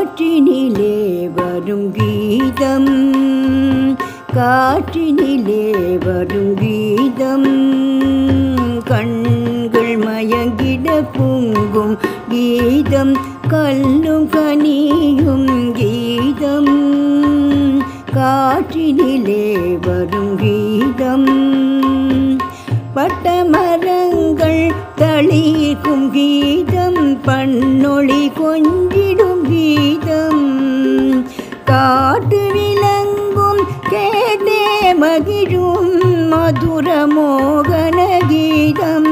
காற்றினிலே வரும் கீதம் காற்றினிலே வரும் கீதம் கண்கள் மயங்கிட பொங்கும் கீதம் கல்லும் கனியும் கீதம் காற்றினிலே வரும் கீதம் பட்டமரங்கள் தளிர்க்கும் கீதம் பண்ணொளி கொஞ்சிடும் கீதம் காட்டு விளங்கும் கேட்டே மகிழும் மதுர மோகன கீதம்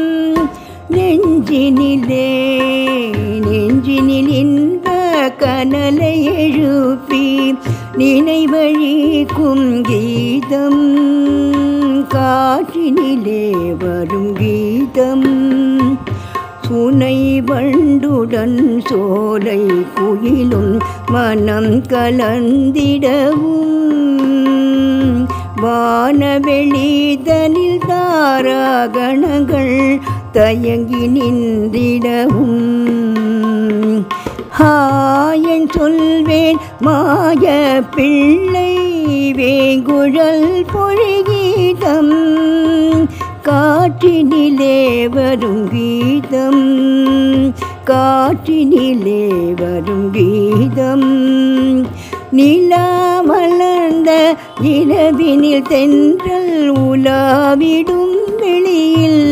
நெஞ்சினிலே நெஞ்சினில் இன்ப கனலை எழுப்பி நினைவழிக்கும் கீதம் காற்றினிலே வரும் கீதம் சுனை வண்டுடன் சோலை குயிலும் மனம் கலந்திடவும் வானவெளிதனில் தாராகணங்கள் தயங்கி நின்றிடவும் ஹாயன் சொல்வேன் மாய பிள்ளை வேங்குழல் பொழிகீதம் காற்றினிலே வரும் கீதம் காற்றினிலே வரும் கீதம் நிலா மலர்ந்த இரவினில் தென்றல் உலாவிடும் வெளியில்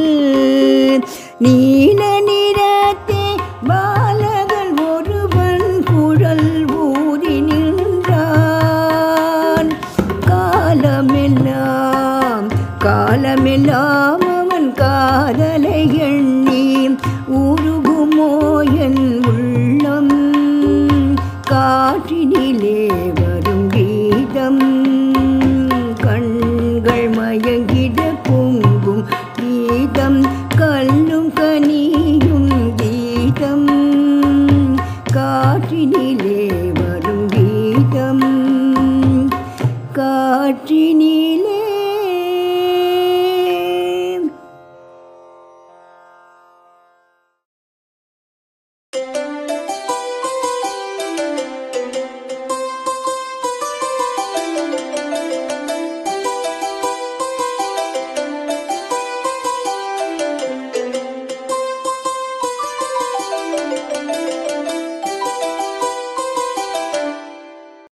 நீல நிறத்தே பாலகன் ஒருவன் குழல் ஊதி நின்றான் காலமெல்லாம் காலமெல்லாம் அவன் காதலை எண்ணி உருகுமோ என் உள்ளம் காற்றினிலே வரும் கீதம் கண்கள் மயங்கிட பொங்கும் கீதம் கல்லும் கனியும் கீதம் காற்றினிலே வரும் கீதம் காற்றினிலே